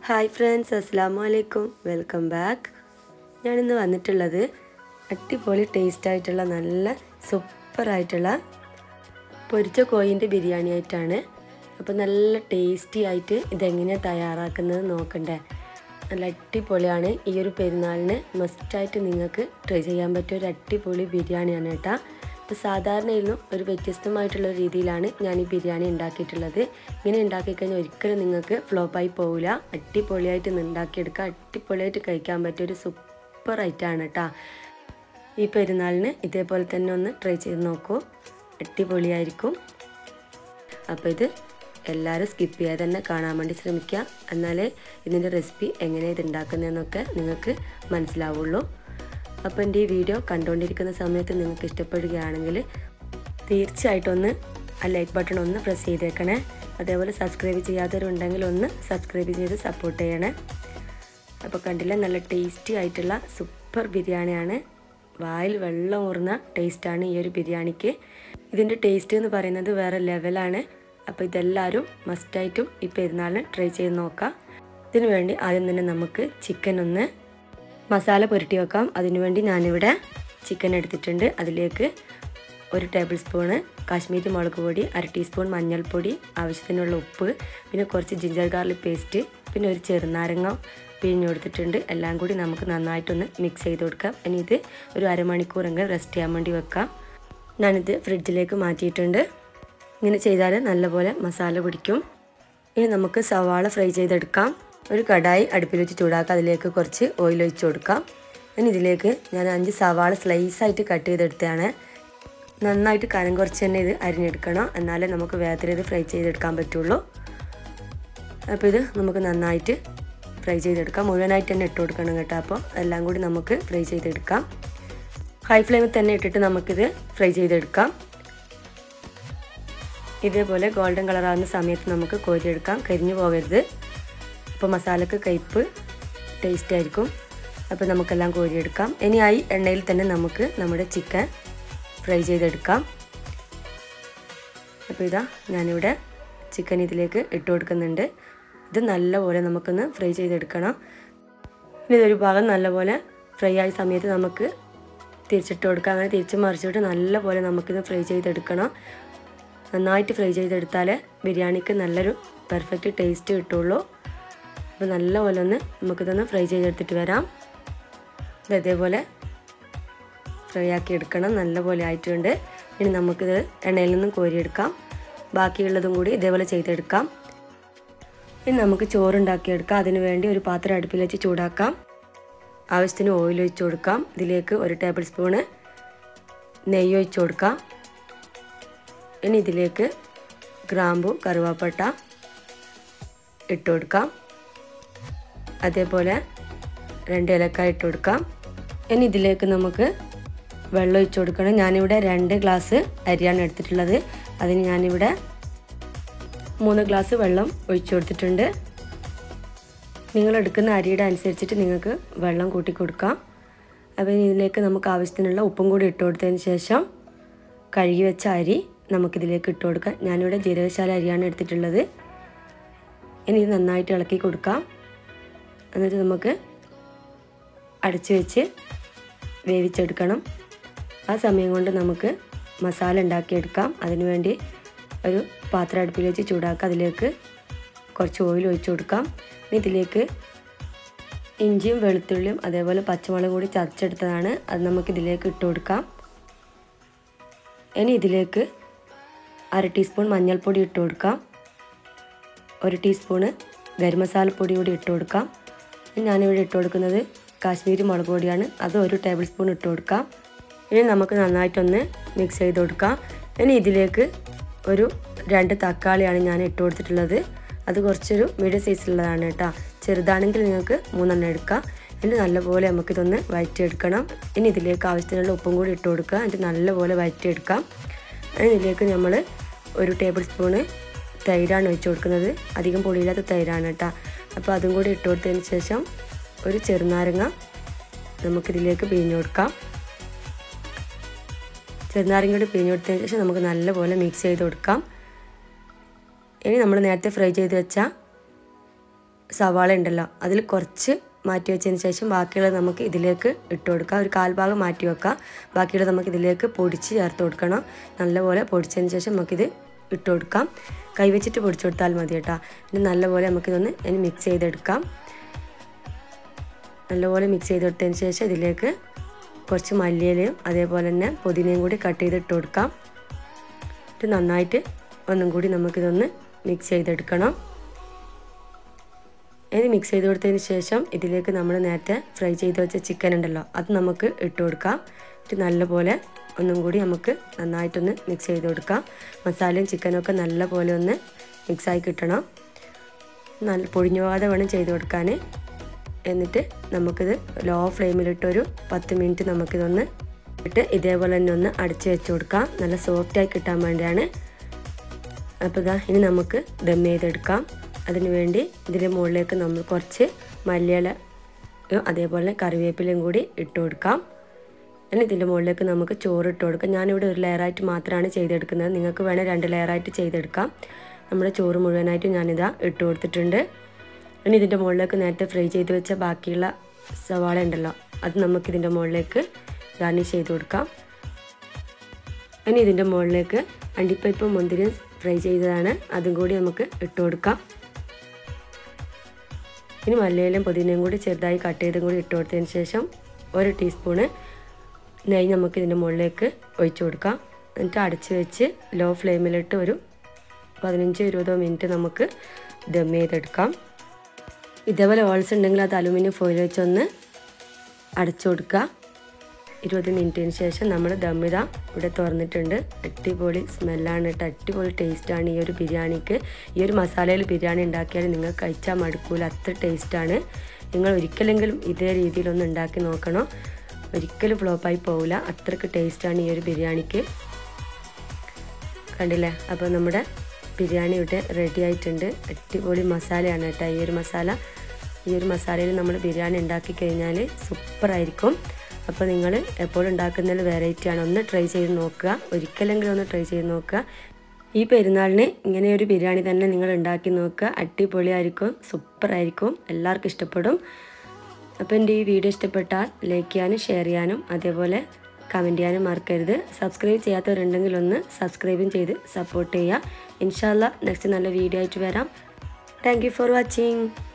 hi friends അസ്സാം വലൈക്കും welcome back ഞാനിന്ന് വന്നിട്ടുള്ളത് അടിപൊളി ടേസ്റ്റ് ആയിട്ടുള്ള നല്ല സൂപ്പറായിട്ടുള്ള പൊരിച്ച കോയിൻ്റെ ബിരിയാണി ആയിട്ടാണ് അപ്പോൾ നല്ല ടേസ്റ്റി ആയിട്ട് ഇതെങ്ങനെയാണ് തയ്യാറാക്കുന്നത് നോക്കണ്ടേ നല്ല അടിപൊളിയാണ് ഈ ഒരു പെരുന്നാളിന് മസ്റ്റായിട്ട് നിങ്ങൾക്ക് ട്രൈ ചെയ്യാൻ പറ്റിയ ഒരു അടിപൊളി ബിരിയാണിയാണ് കേട്ടോ അപ്പോൾ സാധാരണയിലും ഒരു വ്യത്യസ്തമായിട്ടുള്ള രീതിയിലാണ് ഞാൻ ഈ ബിരിയാണി ഉണ്ടാക്കിയിട്ടുള്ളത് ഇങ്ങനെ ഉണ്ടാക്കിക്കഴിഞ്ഞാൽ ഒരിക്കലും നിങ്ങൾക്ക് ഫ്ലോപ്പായി പോവില്ല അടിപൊളിയായിട്ട് ഉണ്ടാക്കിയെടുക്കുക അടിപൊളിയായിട്ട് കഴിക്കാൻ പറ്റിയ ഒരു സൂപ്പർ ഐറ്റമാണ് കേട്ടോ ഈ പെരുന്നാളിന് ഇതേപോലെ തന്നെ ഒന്ന് ട്രൈ ചെയ്ത് നോക്കൂ അടിപൊളിയായിരിക്കും അപ്പോൾ ഇത് എല്ലാവരും സ്കിപ്പ് ചെയ്യാതെ തന്നെ കാണാൻ വേണ്ടി ശ്രമിക്കുക എന്നാലേ ഇതിൻ്റെ റെസിപ്പി എങ്ങനെ ഇത് ഉണ്ടാക്കുന്നതെന്നൊക്കെ നിങ്ങൾക്ക് മനസ്സിലാവുള്ളൂ അപ്പോൾ എൻ്റെ ഈ വീഡിയോ കണ്ടുകൊണ്ടിരിക്കുന്ന സമയത്ത് നിങ്ങൾക്ക് ഇഷ്ടപ്പെടുകയാണെങ്കിൽ തീർച്ചയായിട്ടും ഒന്ന് ആ ലൈക്ക് ബട്ടൺ ഒന്ന് പ്രസ് ചെയ്തേക്കണേ അതേപോലെ സബ്സ്ക്രൈബ് ചെയ്യാത്തവരുണ്ടെങ്കിൽ ഒന്ന് സബ്സ്ക്രൈബ് ചെയ്ത് സപ്പോർട്ട് ചെയ്യണേ അപ്പോൾ കണ്ടില്ല നല്ല ടേസ്റ്റി ആയിട്ടുള്ള സൂപ്പർ ബിരിയാണിയാണ് വായിൽ വെള്ളം ഊർന്ന ടേസ്റ്റാണ് ഈ ഒരു ബിരിയാണിക്ക് ഇതിൻ്റെ ടേസ്റ്റ് എന്ന് പറയുന്നത് വേറെ ലെവലാണ് അപ്പോൾ ഇതെല്ലാവരും മസ്റ്റായിട്ടും ഈ പെരുന്നാളിന് ട്രൈ ചെയ്ത് നോക്കാം ഇതിനു വേണ്ടി ആദ്യം തന്നെ നമുക്ക് ചിക്കൻ ഒന്ന് മസാല പുരട്ടി വെക്കാം അതിനുവേണ്ടി ഞാനിവിടെ ചിക്കൻ എടുത്തിട്ടുണ്ട് അതിലേക്ക് ഒരു ടേബിൾ സ്പൂണ് കാശ്മീരി മുളക് പൊടി അര ടീസ്പൂൺ മഞ്ഞൾപ്പൊടി ആവശ്യത്തിനുള്ള ഉപ്പ് പിന്നെ കുറച്ച് ജിഞ്ചർ ഗാർലിക് പേസ്റ്റ് പിന്നെ ഒരു ചെറുനാരങ്ങ പിഴിഞ്ഞു കൊടുത്തിട്ടുണ്ട് എല്ലാം കൂടി നമുക്ക് നന്നായിട്ടൊന്ന് മിക്സ് ചെയ്ത് കൊടുക്കാം ഇനി ഇത് ഒരു അരമണിക്കൂറെങ്കിലും റെസ്റ്റ് ചെയ്യാൻ വേണ്ടി വെക്കാം ഞാനിത് ഫ്രിഡ്ജിലേക്ക് മാറ്റിയിട്ടുണ്ട് ഇങ്ങനെ ചെയ്താൽ നല്ലപോലെ മസാല പിടിക്കും ഇനി നമുക്ക് സവാള ഫ്രൈ ചെയ്തെടുക്കാം ഒരു കടായി അടുപ്പിൽ വെച്ച് ചൂടാക്കാം അതിലേക്ക് കുറച്ച് ഓയിൽ ഒഴിച്ച് കൊടുക്കാം ഇനി ഇതിലേക്ക് ഞാൻ അഞ്ച് സവാള സ്ലൈസായിട്ട് കട്ട് ചെയ്തെടുത്തതാണ് നന്നായിട്ട് കനം കുറച്ച് തന്നെ ഇത് അരിഞ്ഞെടുക്കണം എന്നാലേ നമുക്ക് വേഗത്തിൽ ഇത് ഫ്രൈ ചെയ്തെടുക്കാൻ പറ്റുള്ളൂ അപ്പോൾ ഇത് നമുക്ക് നന്നായിട്ട് ഫ്രൈ ചെയ്തെടുക്കാം മുഴുവനായിട്ട് തന്നെ ഇട്ട് കൊടുക്കണം കേട്ടോ അപ്പോൾ എല്ലാം കൂടി നമുക്ക് ഫ്രൈ ചെയ്തെടുക്കാം ഹൈ ഫ്ലെയിമിൽ തന്നെ ഇട്ടിട്ട് നമുക്കിത് ഫ്രൈ ചെയ്തെടുക്കാം ഇതേപോലെ ഗോൾഡൻ കളറാകുന്ന സമയത്ത് നമുക്ക് കോരിയെടുക്കാം കരിഞ്ഞു പോകരുത് അപ്പോൾ മസാലക്ക് കയ്പ്പ് ടേസ്റ്റ് ആയിരിക്കും അപ്പോൾ നമുക്കെല്ലാം കോരിയെടുക്കാം ഇനി ആയി എണ്ണയിൽ തന്നെ നമുക്ക് നമ്മുടെ ചിക്കൻ ഫ്രൈ ചെയ്തെടുക്കാം അപ്പോൾ ഇതാ ഞാനിവിടെ ചിക്കൻ ഇതിലേക്ക് ഇട്ട് കൊടുക്കുന്നുണ്ട് ഇത് നല്ലപോലെ നമുക്കൊന്ന് ഫ്രൈ ചെയ്തെടുക്കണം ഇനി ഇതൊരു ഭാഗം നല്ലപോലെ ഫ്രൈ ആയ സമയത്ത് നമുക്ക് തിരിച്ചിട്ട് കൊടുക്കാം അങ്ങനെ തിരിച്ച് മറിച്ചിട്ട് നല്ലപോലെ നമുക്കിത് ഫ്രൈ ചെയ്തെടുക്കണം നന്നായിട്ട് ഫ്രൈ ചെയ്തെടുത്താൽ ബിരിയാണിക്ക് നല്ലൊരു പെർഫെക്റ്റ് ടേസ്റ്റ് കിട്ടുള്ളൂ അപ്പോൾ നല്ലപോലെ ഒന്ന് നമുക്കിതൊന്ന് ഫ്രൈ ചെയ്തെടുത്തിട്ട് വരാം ഇത് ഇതേപോലെ ഫ്രൈ ആക്കി എടുക്കണം നല്ലപോലെ ആയിട്ടുണ്ട് ഇനി നമുക്കിത് എണ്ണയിൽ നിന്നും കോരിയെടുക്കാം ബാക്കിയുള്ളതും കൂടി ഇതേപോലെ ചെയ്തെടുക്കാം ഇനി നമുക്ക് ചോറുണ്ടാക്കിയെടുക്കാം അതിനു വേണ്ടി ഒരു പാത്രം അടുപ്പിൽ വെച്ച് ചൂടാക്കാം ആവശ്യത്തിന് ഓയിൽ ഒഴിച്ച് കൊടുക്കാം ഇതിലേക്ക് ഒരു ടേബിൾ സ്പൂണ് നെയ്യ് ഒഴിച്ച് കൊടുക്കാം ഇനി ഇതിലേക്ക് ഗ്രാമ്പു കറുവാപ്പട്ട ഇട്ട് കൊടുക്കാം അതേപോലെ രണ്ട് ഇലക്കായ ഇട്ട് കൊടുക്കാം ഇനി ഇതിലേക്ക് നമുക്ക് വെള്ളം ഒഴിച്ച് കൊടുക്കണം ഞാനിവിടെ രണ്ട് ഗ്ലാസ് അരിയാണ് എടുത്തിട്ടുള്ളത് അതിന് ഞാനിവിടെ മൂന്ന് ഗ്ലാസ് വെള്ളം ഒഴിച്ചു കൊടുത്തിട്ടുണ്ട് നിങ്ങൾ എടുക്കുന്ന അരിയുടെ അനുസരിച്ചിട്ട് നിങ്ങൾക്ക് വെള്ളം കൂട്ടി കൊടുക്കാം അപ്പോൾ ഇതിലേക്ക് നമുക്ക് ആവശ്യത്തിനുള്ള ഉപ്പും കൂടി ഇട്ട് കൊടുത്തതിന് ശേഷം കഴുകി വെച്ച അരി നമുക്കിതിലേക്ക് ഇട്ട് കൊടുക്കാം ഞാനിവിടെ ജീരകശാല അരിയാണ് എടുത്തിട്ടുള്ളത് ഇനി ഇത് നന്നായിട്ട് ഇളക്കി കൊടുക്കാം എന്നിട്ട് നമുക്ക് അടച്ചു വെച്ച് വേവിച്ചെടുക്കണം ആ സമയം കൊണ്ട് നമുക്ക് മസാല ഉണ്ടാക്കിയെടുക്കാം അതിനുവേണ്ടി ഒരു പാത്രം അടുപ്പിൽ വെച്ച് ചൂടാക്കുക അതിലേക്ക് കുറച്ച് ഓയിൽ ഒഴിച്ചു കൊടുക്കാം ഇനി ഇതിലേക്ക് ഇഞ്ചിയും വെളുത്തുള്ളിയും അതേപോലെ പച്ചമുളകും കൂടി ചതച്ചെടുത്തതാണ് അത് നമുക്ക് ഇതിലേക്ക് ഇട്ട് കൊടുക്കാം ഇനി ഇതിലേക്ക് അര ടീസ്പൂൺ മഞ്ഞൾപ്പൊടി ഇട്ട് കൊടുക്കാം ഒരു ടീസ്പൂണ് ഗരം മസാലപ്പൊടി കൂടി ഇട്ട് കൊടുക്കാം ഞാനിവിടെ ഇട്ട് കൊടുക്കുന്നത് കാശ്മീരി മുളക് പൊടിയാണ് അത് ഒരു ടേബിൾ സ്പൂൺ ഇട്ട് കൊടുക്കാം ഇനി നമുക്ക് നന്നായിട്ടൊന്ന് മിക്സ് ചെയ്ത് കൊടുക്കാം ഇനി ഇതിലേക്ക് ഒരു രണ്ട് തക്കാളിയാണ് ഞാൻ ഇട്ട് കൊടുത്തിട്ടുള്ളത് അത് കുറച്ചൊരു മീഡിയം സൈസിലുള്ളതാണ് കേട്ടോ ചെറുതാണെങ്കിൽ നിങ്ങൾക്ക് മൂന്നെണ്ണം എടുക്കാം എന്നിട്ട് നല്ലപോലെ നമുക്കിതൊന്ന് വഴറ്റിയെടുക്കണം ഇനി ഇതിലേക്ക് ആവശ്യത്തിനുള്ള ഉപ്പും കൂടി ഇട്ട് കൊടുക്കുക എന്നിട്ട് നല്ലപോലെ വഴറ്റിയെടുക്കാം ഇനി ഇതിലേക്ക് നമ്മൾ ഒരു ടേബിൾ സ്പൂണ് തൈരാണ് ഒഴിച്ച് കൊടുക്കുന്നത് അധികം പൊടിയില്ലാത്ത തൈരാണ് കേട്ടോ അപ്പോൾ അതും കൂടി ഇട്ട് കൊടുത്തതിന് ശേഷം ഒരു ചെറുനാരങ്ങ നമുക്കിതിലേക്ക് പിഴിഞ്ഞു കൊടുക്കാം ചെറുനാരങ്ങ കൂടി പിഴിഞ്ഞു കൊടുത്തതിന് ശേഷം നമുക്ക് നല്ലപോലെ മിക്സ് ചെയ്ത് കൊടുക്കാം ഇനി നമ്മൾ നേരത്തെ ഫ്രൈ ചെയ്ത് വെച്ച സവാള ഉണ്ടല്ലോ അതിൽ കുറച്ച് മാറ്റി വെച്ചതിന് ശേഷം ബാക്കിയുള്ളത് നമുക്ക് ഇതിലേക്ക് ഇട്ട് കൊടുക്കാം ഒരു കാൽഭാഗം മാറ്റി വെക്കാം ബാക്കിയുള്ളത് നമുക്ക് ഇതിലേക്ക് പൊടിച്ച് ചേർത്ത് കൊടുക്കണം നല്ലപോലെ പൊടിച്ചതിന് ശേഷം നമുക്കിത് ഇട്ട് കൊടുക്കാം കൈവച്ചിട്ട് പൊടിച്ചു കൊടുത്താൽ മതി കേട്ടോ ഇനി നല്ലപോലെ നമുക്കിതൊന്ന് ഇനി മിക്സ് ചെയ്തെടുക്കാം നല്ലപോലെ മിക്സ് ചെയ്തെടുത്തതിന് ശേഷം ഇതിലേക്ക് കുറച്ച് മല്ലിയിലയും അതേപോലെ തന്നെ പുതിനയും കൂടി കട്ട് ചെയ്തിട്ട് കൊടുക്കാം ഇത് നന്നായിട്ട് ഒന്നും കൂടി നമുക്കിതൊന്ന് മിക്സ് ചെയ്തെടുക്കണം ഇനി മിക്സ് ചെയ്ത് കൊടുത്തതിന് ശേഷം ഇതിലേക്ക് നമ്മൾ നേരത്തെ ഫ്രൈ ചെയ്ത് വെച്ച ചിക്കൻ ഉണ്ടല്ലോ അത് നമുക്ക് ഇട്ട് കൊടുക്കാം ഇത് നല്ലപോലെ ഒന്നും കൂടി നമുക്ക് നന്നായിട്ടൊന്ന് മിക്സ് ചെയ്ത് കൊടുക്കാം മസാലയും ചിക്കനും ഒക്കെ നല്ലപോലെ ഒന്ന് മിക്സായി കിട്ടണം നല്ല പൊടിഞ്ഞു പോകാതെ വേണം ചെയ്ത് കൊടുക്കാൻ എന്നിട്ട് നമുക്കിത് ലോ ഫ്ലെയിമിലിട്ടൊരു പത്ത് മിനിറ്റ് നമുക്കിതൊന്ന് ഇട്ട് ഇതേപോലെ തന്നെ ഒന്ന് അടച്ച് വെച്ച് കൊടുക്കാം നല്ല സോഫ്റ്റായി കിട്ടാൻ വേണ്ടിയാണ് അപ്പോൾ ഇതാ ഇനി നമുക്ക് ദം ചെയ്തെടുക്കാം അതിന് വേണ്ടി ഇതിൻ്റെ മുകളിലേക്ക് നമ്മൾ കുറച്ച് മല്ലിയില അതേപോലെ കറിവേപ്പിലയും കൂടി ഇട്ട് കൊടുക്കാം ഇനി ഇതിൻ്റെ മുകളിലേക്ക് നമുക്ക് ചോറ് ഇട്ട് കൊടുക്കാം ഞാനിവിടെ ഒരു ലെയറായിട്ട് മാത്രമാണ് ചെയ്തെടുക്കുന്നത് നിങ്ങൾക്ക് വേണേൽ രണ്ട് ലെയറായിട്ട് ചെയ്തെടുക്കാം നമ്മുടെ ചോറ് മുഴുവനായിട്ട് ഞാനിതാ ഇട്ട് കൊടുത്തിട്ടുണ്ട് ഇനി ഇതിൻ്റെ മുകളിലേക്ക് നേരത്തെ ഫ്രൈ ചെയ്ത് വെച്ച ബാക്കിയുള്ള സവാള ഉണ്ടല്ലോ അത് നമുക്കിതിൻ്റെ മുകളിലേക്ക് ഗാർണിഷ് ചെയ്ത് കൊടുക്കാം ഇനി ഇതിൻ്റെ മുകളിലേക്ക് അണ്ടിപ്പരിപ്പ് മുന്തിരി ഫ്രൈ ചെയ്തതാണ് അതും കൂടി നമുക്ക് ഇട്ട് കൊടുക്കാം ഇനി മല്ലയിലും പുതിനയും കൂടി ചെറുതായി കട്ട് ചെയ്തും കൂടി ഇട്ട് കൊടുത്തതിന് ശേഷം ഒരു ടീസ്പൂണ് നെയ്യ് നമുക്ക് ഇതിൻ്റെ മുകളിലേക്ക് ഒഴിച്ചു കൊടുക്കാം എന്നിട്ട് അടച്ച് വെച്ച് ലോ ഫ്ലെയിമിലിട്ട് ഒരു പതിനഞ്ച് ഇരുപതോ മിനിറ്റ് നമുക്ക് ദം ചെയ്തെടുക്കാം ഇതേപോലെ ഓൾസ് ഉണ്ടെങ്കിൽ അത് അലുമിനിയം ഫോയിൽ വെച്ചൊന്ന് അടച്ചു കൊടുക്കുക ഇരുപത് മിനിറ്റിന് ശേഷം നമ്മൾ ദമ്മിത ഇവിടെ തുറന്നിട്ടുണ്ട് അടിപൊളി സ്മെല്ലാണ് കേട്ടോ അടിപൊളി ടേസ്റ്റാണ് ഈ ഒരു ബിരിയാണിക്ക് ഈ ഒരു മസാലയിൽ ബിരിയാണി ഉണ്ടാക്കിയാൽ നിങ്ങൾ കഴിച്ചാൽ മടുക്കൂല അത്ര ടേസ്റ്റാണ് നിങ്ങൾ ഒരിക്കലെങ്കിലും ഇതേ രീതിയിലൊന്ന് ഉണ്ടാക്കി നോക്കണം ഒരിക്കലും ഫ്ലോപ്പായി പോവില്ല അത്രയ്ക്ക് ടേസ്റ്റാണ് ഈ ഒരു ബിരിയാണിക്ക് കണ്ടില്ലേ അപ്പോൾ നമ്മുടെ ബിരിയാണി ഇവിടെ റെഡി ആയിട്ടുണ്ട് അടിപൊളി മസാലയാണ് കേട്ടോ ഈ ഒരു മസാല ഈ ഒരു മസാലയിൽ നമ്മൾ ബിരിയാണി ഉണ്ടാക്കി കഴിഞ്ഞാൽ സൂപ്പറായിരിക്കും അപ്പോൾ നിങ്ങൾ എപ്പോഴും ഉണ്ടാക്കുന്നതിൽ വെറൈറ്റി ആണ് ഒന്ന് ട്രൈ ചെയ്ത് നോക്കുക ഒരിക്കലെങ്കിലും ഒന്ന് ട്രൈ ചെയ്ത് നോക്കുക ഈ പെരുന്നാളിന് ഇങ്ങനെ ഒരു ബിരിയാണി തന്നെ നിങ്ങൾ ഉണ്ടാക്കി നോക്കുക അടിപൊളിയായിരിക്കും സൂപ്പറായിരിക്കും എല്ലാവർക്കും ഇഷ്ടപ്പെടും അപ്പോൾ എൻ്റെ ഈ വീഡിയോ ഇഷ്ടപ്പെട്ടാൽ ലൈക്ക് ചെയ്യാനും ഷെയർ ചെയ്യാനും അതേപോലെ കമൻറ്റ് ചെയ്യാനും മറക്കരുത് സബ്സ്ക്രൈബ് ചെയ്യാത്തവരുണ്ടെങ്കിൽ ഒന്ന് സബ്സ്ക്രൈബും ചെയ്ത് സപ്പോർട്ട് ചെയ്യുക ഇൻഷാല്ല നെക്സ്റ്റ് നല്ല വീഡിയോ ആയിട്ട് വരാം താങ്ക് ഫോർ വാച്ചിങ്